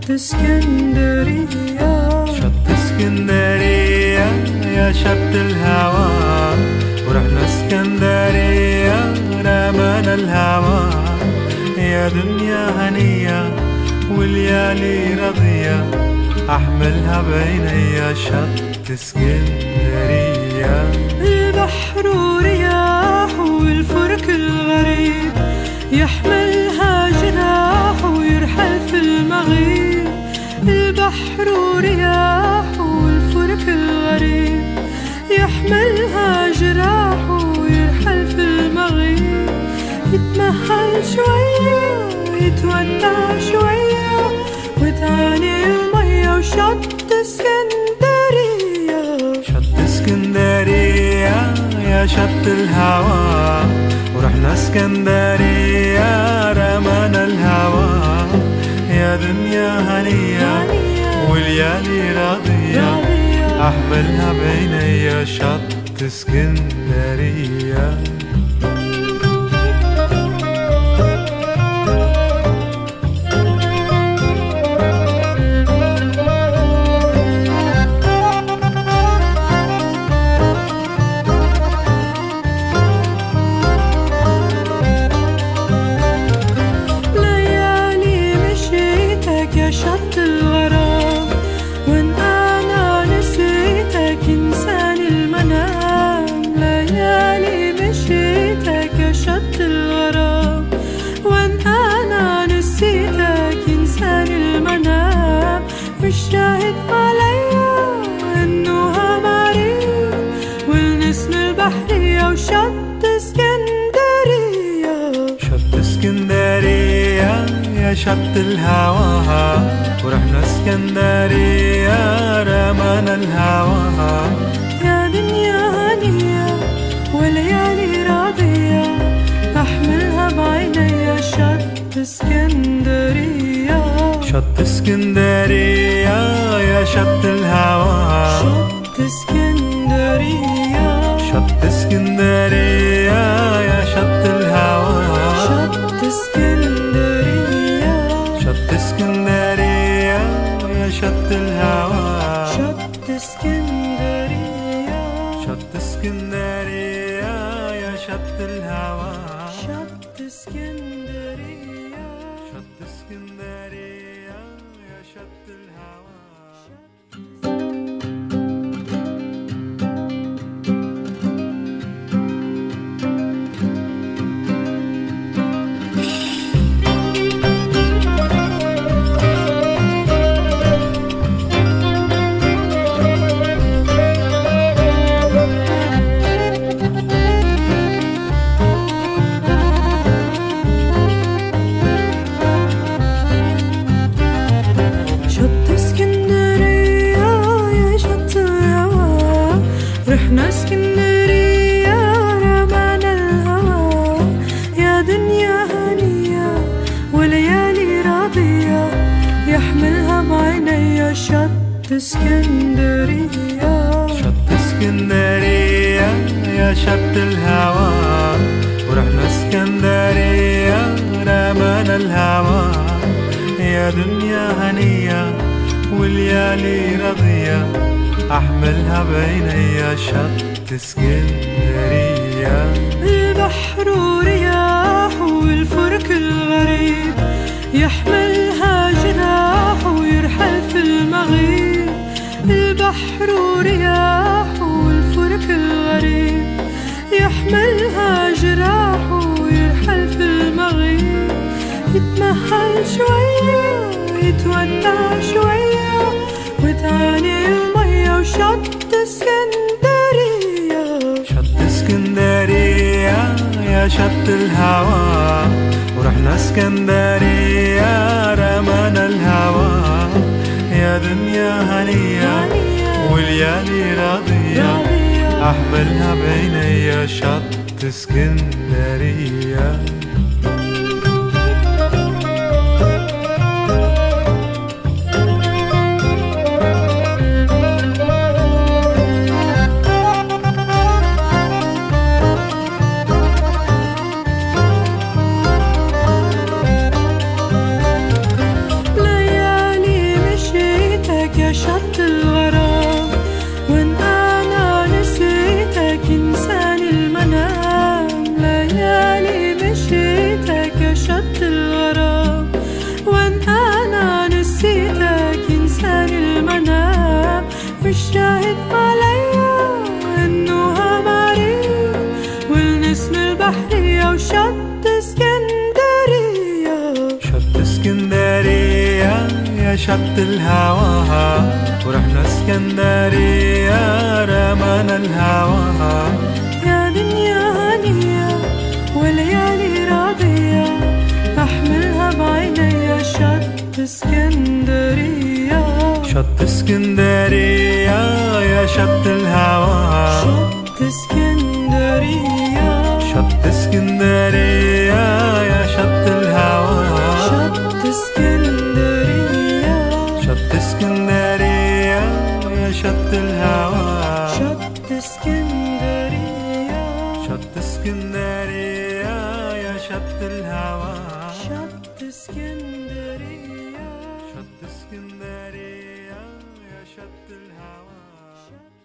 اسكندرية شط اسكندرية يا شط الهوى ورحنا اسكندرية رمانا الهوى يا دنيا هنية والليالي رضية أحملها بعيني شط اسكندرية البحر ورياح والفرك الغريب يحملها جراح ويرحل في المغيب البحر ورياح والفرك الغريب يحملها جراح ويرحل في المغيب يتمهل شوية يتودع شوية وتاني المية وشط اسكندرية شط اسكندرية يا شط الهوى ورحنا اسكندرية رمانا الهوى يا دنيا هنية والليالي راضية راضية أحملها بعيني شط اسكندرية ليالي مشيتك يا شط الغرام وان انا نسيتك انساني المنام ليالي مشيتك يا شط الغرام وان انا نسيتك انساني المنام والشاهد عليا انه هماري والنسم البحرية وشط اسكندرية شط اسكندرية يا شط الهوى ورحنا اسكندرية رمانا الهوى يا دنيا هنية وليالي راضية أحملها بعيني شط اسكندرية شط اسكندرية يا شط الهوى شط اسكندرية شط اسكندرية يا شط الهوى شط اسكندرية شط اسكندرية يا شط الهوى شط اسكندرية شط اسكندرية يا شط الهوى شط اسكندرية شط اسكندرية يا شط الهوى شط اسكندرية يا شط الهوى رحنا اسكندرية رمانا الهوى يا دنيا هنية وليالي راضية يحملها بعيني شط اسكندرية شط اسكندرية يا شط الهوى ورحنا اسكندرية رمانا الهوى يا دنيا هنية والليالي رضية أحملها بعيني شط اسكندرية البحر ورياح والفرك الغريب يحملها جراح ويرحل في المغيب البحر ورياح والفرك الغريب يحملها جراح ويرحل في المغيب يتمهل شوية يتودع شوية وتاني المية وشط اسكندرية شط اسكندرية يا شط الهوى ورحنا اسكندرية رمانا الهوى يا دنيا هنية والليالي راضية راضية أحملها بعيني شط اسكندرية البحرية وشط اسكندرية شط اسكندرية يا شط الهوى ورحنا اسكندرية رمانا الهوى يا دنيا هنية وليالي راضية أحملها بعيني شط اسكندرية شط اسكندرية يا شط الهوى شط اسكندرية شط اسكندرية يا شط الهوى شط اسكندرية شط اسكندرية يا شط الهوى شط اسكندرية شط اسكندرية يا شط الهوى شط اسكندرية شط اسكندرية يا شط الهوى شط